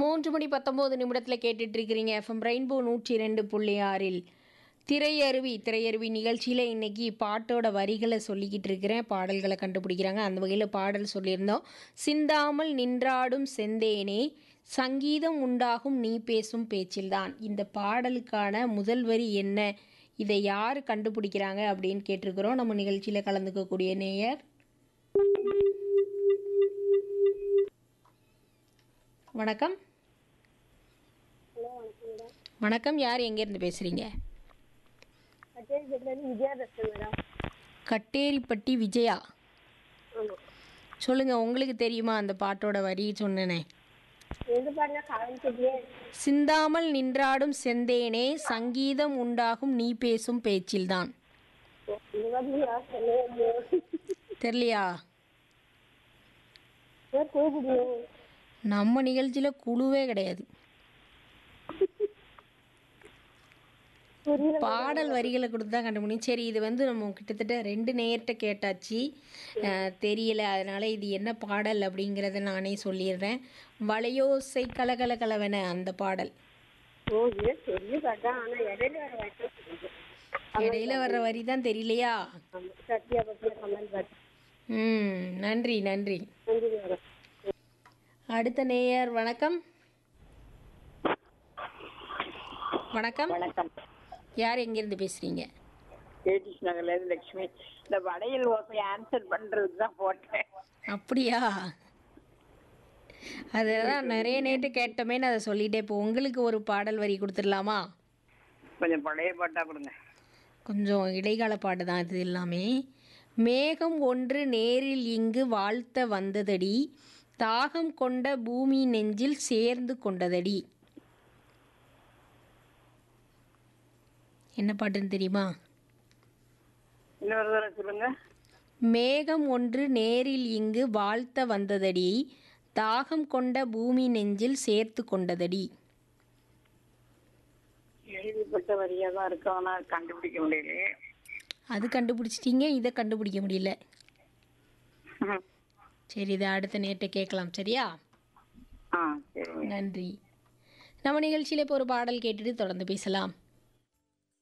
மூன்று மணி பத்தொம்போது நிமிடத்தில் கேட்டுட்டு இருக்கிறீங்க எஃப்எம் ரெயின்போ நூற்றி ரெண்டு புள்ளி ஆறில் திரையருவி திரையருவி நிகழ்ச்சியில் இன்னைக்கு பாட்டோட வரிகளை சொல்லிக்கிட்டு இருக்கிறேன் பாடல்களை கண்டுபிடிக்கிறாங்க அந்த வகையில் பாடல் சொல்லியிருந்தோம் சிந்தாமல் நின்றாடும் செந்தேனே சங்கீதம் உண்டாகும் நீ பேசும் பேச்சில்தான் இந்த பாடலுக்கான முதல் வரி என்ன இதை யார் கண்டுபிடிக்கிறாங்க அப்படின்னு கேட்டிருக்கிறோம் நம்ம நிகழ்ச்சியில் கலந்துக்கக்கூடிய நேயர் வணக்கம் வணக்கம் யார் எங்கேருந்து பேசுகிறீங்க விஜயா பேசுறேன் மேடம் கட்டேரிப்பட்டி விஜயா ஆமாம் சொல்லுங்கள் உங்களுக்கு தெரியுமா அந்த பாட்டோட வரி சொன்னனே எது பாருங்க காலேஜ்லயே சிந்தாமல் நின்றாடும் செந்தேனே சங்கீதம் உண்டாகும் நீ பேசும் பேச்சில்தான் இது வந்து யார் சொல்லுவது தெரியலையா கூப்பிடுவோம் நம்ம நிகழ்ச்சியில் குழுவே கிடையாது புரியல பாடல் வரிகளை கொடுத்து தான் கண்டுபிடிக்கும் சரி இது வந்து நம்ம கிட்டத்தட்ட ரெண்டு நேர்கிட்ட கேட்டாச்சு அஹ், தெரியல அதனால இது என்ன பாடல் அப்படிங்கிறத நானே சொல்லிடுறேன் வளையோசை கலகல கலவென அந்த பாடல் ஓ இது பெரிய பாட்டா ஆனா இடையில வர வாய்ப்பு இடையில வர்ற வரி தான் தெரியலையா ஆமா சத்யா பத்திய கமல் பாட்டு ம் நன்றி நன்றி நன்றி மேடம் அடுத்த நேயர் வணக்கம் வணக்கம் வணக்கம் யார் எங்கேருந்து பேசுகிறீங்க கேடிஸ் நகர்ல இருந்து லட்சுமி இந்த வளையல் ஓசை ஆன்சர் பண்றதுக்கு தான் போட்டேன் அப்படியா அதெல்லாம் நிறைய நேட்டு கேட்டோமேன்னு அதை சொல்லிட்டே இப்போ உங்களுக்கு ஒரு பாடல் வரி கொடுத்துடலாமா கொஞ்சம் பழைய பாட்டா கொடுங்க கொஞ்சம் இடைக்கால பாட்டு தான் இது எல்லாமே மேகம் ஒன்று நேரில் இங்கு வாழ்த்த வந்ததடி தாகம் கொண்ட பூமி நெஞ்சில் சேர்ந்து கொண்டதடி என்ன பாட்டுன்னு தெரியுமா இன்னொரு தடவை சொல்லுங்க மேகம் ஒன்று நேரில் இங்கு வாழ்த்த வந்ததடி தாகம் கொண்ட பூமி நெஞ்சில் சேர்த்து கொண்டதடி கேள்விப்பட்ட வரியா தான் இருக்கு ஆனா கண்டுபிடிக்க முடியலையே அது கண்டுபிடிச்சிட்டீங்க இதை கண்டுபிடிக்க முடியல ம். சரி இதை அடுத்த நேரத்தை கேட்கலாம் சரியா ஆ சரிங்க நன்றி நம்ம நிகழ்ச்சியில் இப்போ ஒரு பாடல் கேட்டுட்டு தொடர்ந்து பேசலாம்